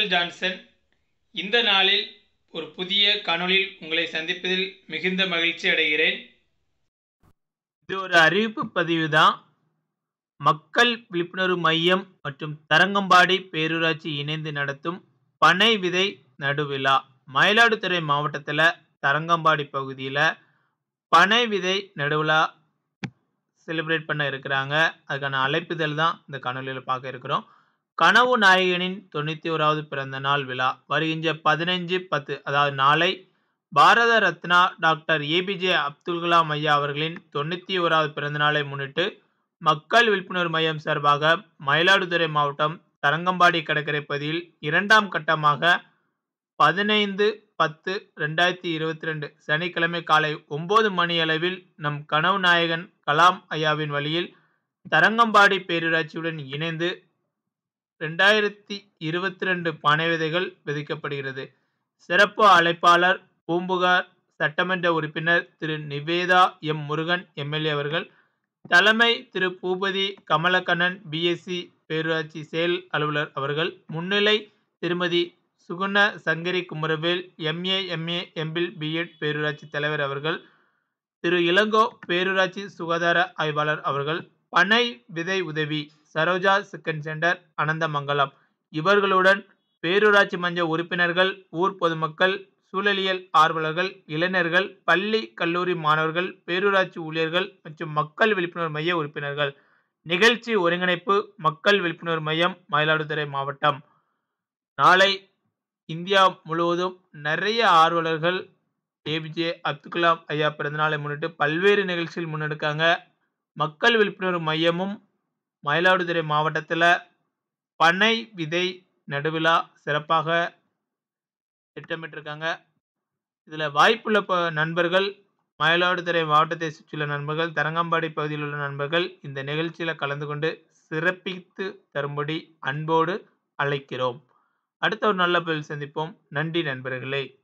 Michael Johnson இந்த நாளில் ஒரு புதிய காணொளியில் உங்களை சந்திப்பதில் மிகுந்த மகிழ்ச்சி அடைகிறேன் இது ஒரு அறிவிப்பு பதிவு தான் மக்கள் விழிப்புணர்வு மையம் மற்றும் தரங்கம்பாடி பேரூராட்சி இணைந்து நடத்தும் பனை விதை நடுவிழா மயிலாடுதுறை மாவட்டத்தில் தரங்கம்பாடி பகுதியில் பனை விதை நடுவிழா செலிப்ரேட் பண்ண இருக்கிறாங்க அதுக்கான அழைப்புதல் தான் இந்த காணொலியில் பார்க்க இருக்கிறோம் கனவு நாயகனின் தொண்ணூற்றி ஓராவது பிறந்த நாள் விழா வருகின்ற பதினஞ்சு பத்து அதாவது நாளை பாரத ரத்னா டாக்டர் ஏபிஜே அப்துல் கலாம் ஐயா அவர்களின் தொண்ணூற்றி ஓராவது பிறந்த நாளை முன்னிட்டு மக்கள் விழிப்புணர்வு மையம் சார்பாக மயிலாடுதுறை மாவட்டம் தரங்கம்பாடி கடற்கரை பகுதியில் இரண்டாம் கட்டமாக பதினைந்து பத்து ரெண்டாயிரத்தி இருபத்தி ரெண்டு சனிக்கிழமை காலை ஒன்பது மணி அளவில் நம் கனவு நாயகன் கலாம் ஐயாவின் வழியில் தரங்கம்பாடி பேரூராட்சியுடன் இணைந்து ரெண்டாயிரத்தி இருபத்தி ரெண்டு பனை விதைகள் விதைக்கப்படுகிறது சிறப்பு அழைப்பாளர் பூம்புகார் சட்டமன்ற உறுப்பினர் திரு நிவேதா எம் முருகன் எம்எல்ஏ அவர்கள் தலைமை திரு பூபதி கமலக்கண்ணன் பிஎஸ்சி பேரூராட்சி செயல் அலுவலர் அவர்கள் முன்னிலை Thirumathi Suguna Sankari Kumaravel MA MA MPhil BEd பேரூராட்சி தலைவர் அவர்கள் திரு இளங்கோ பேரூராட்சி சுகாதார ஆய்வாளர் அவர்கள் பனை விதை உதவி சரோஜா சிக்கன் சென்டர் அனந்தமங்கலம் இவர்களுடன் பேரூராட்சி மன்ற உறுப்பினர்கள் ஊர் பொதுமக்கள் சூழலியல் ஆர்வலர்கள் இளைஞர்கள் பள்ளி கல்லூரி மாணவர்கள் பேரூராட்சி ஊழியர்கள் மற்றும் மக்கள் விழிப்புணர்வு மைய உறுப்பினர்கள் நிகழ்ச்சி ஒருங்கிணைப்பு மக்கள் விழிப்புணர்வு மையம் மயிலாடுதுறை மாவட்டம் நாளை இந்தியா முழுவதும் நிறைய ஆர்வலர்கள் ஏபிஜே அப்துல் கலாம் ஐயா பிறந்தநாளை முன்னிட்டு பல்வேறு நிகழ்ச்சிகள் முன்னெடுக்காங்க மக்கள் விழிப்புணர்வு மையமும் மயிலாடுதுறை மாவட்டத்தில் பனை விதை நடுவிழா சிறப்பாக திட்டமிட்டிருக்காங்க இதில் வாய்ப்புள்ள ப நண்பர்கள் மயிலாடுதுறை மாவட்டத்தை சுற்றியுள்ள நண்பர்கள் தரங்கம்பாடி பகுதியில் உள்ள நண்பர்கள் இந்த நிகழ்ச்சியில் கலந்து கொண்டு சிறப்பித்து தரும்படி அன்போடு அழைக்கிறோம் அடுத்த ஒரு நல்ல பதில் சந்திப்போம் நன்றி நண்பர்களே